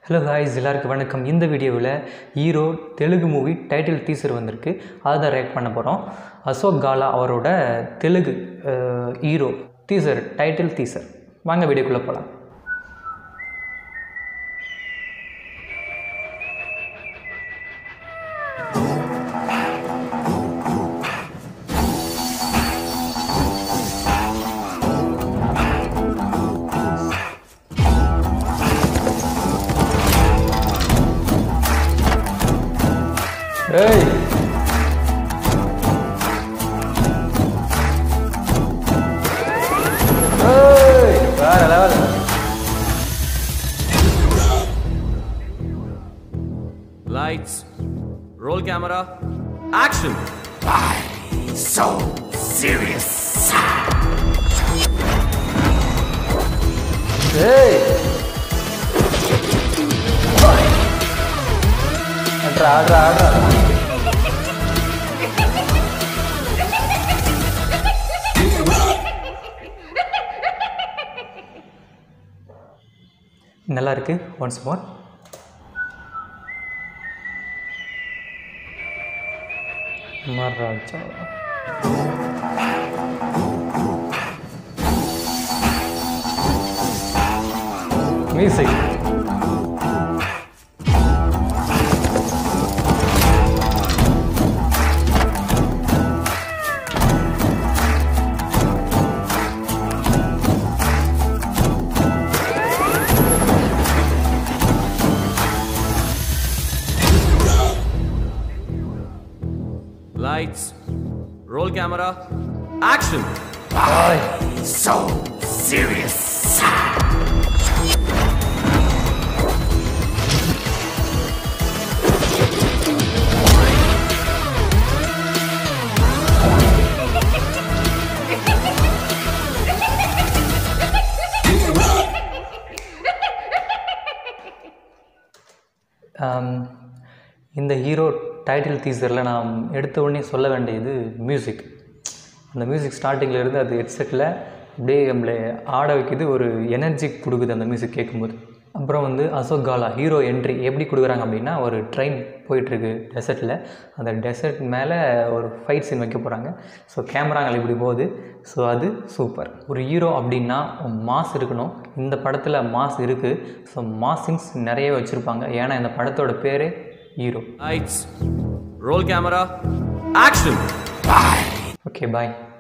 Hello ஹாய்ஸ் எல்லாருக்கும் வணக்கம் இந்த வீடியோவில் hero Telugu movie title teaser வந்திருக்கு அதை தான் ரியாக்ட் பண்ண போகிறோம் அசோக் காலா அவரோட Telugu hero teaser title teaser வாங்க வீடியோக்குள்ளே போகலாம் ஏய் ஏய் வேற level Lights, roll camera, action! so serious. ஏய் ஆட்ரா ஆட்ரா ஆட்ரா நல்லா இருக்கு ஒன்ஸ் மோர் மராஜா music Lights, roll camera, action! So serious. ஆம், இந்த ஹீரோ டைட்டில் டீசரில் நான் எடுத்த உடனே சொல்ல வேண்டியது மியூசிக் அந்த மியூசிக் ஸ்டார்டிங்கில் இருந்து அது ஹெட்செட்டில் அப்படியே நம்மளை ஆட வைக்குது ஒரு எனர்ஜி கொடுக்குது அந்த மியூசிக் கேட்கும்போது அப்புறம் வந்து அசோக் காலா ஹீரோ என்ட்ரி எப்படி கொடுக்குறாங்க அப்படின்னா ஒரு ட்ரெயின் போயிட்டுருக்கு டெசர்ட்டில் அந்த டெசர்ட் மேலே ஒரு ஃபைட் சீன் வைக்க போகிறாங்க ஸோ கேமராங்கள் இப்படி போகுது ஸோ அது சூப்பர் ஒரு ஹீரோ அப்படின்னா மாஸ் இருக்கணும் இந்த படத்தில் மாஸ் இருக்குது ஸோ மாசிங்ஸ் நிறைய வச்சுருப்பாங்க ஏன்னா இந்த படத்தோட பேரே hero Lights, roll camera, action! Okay பாய்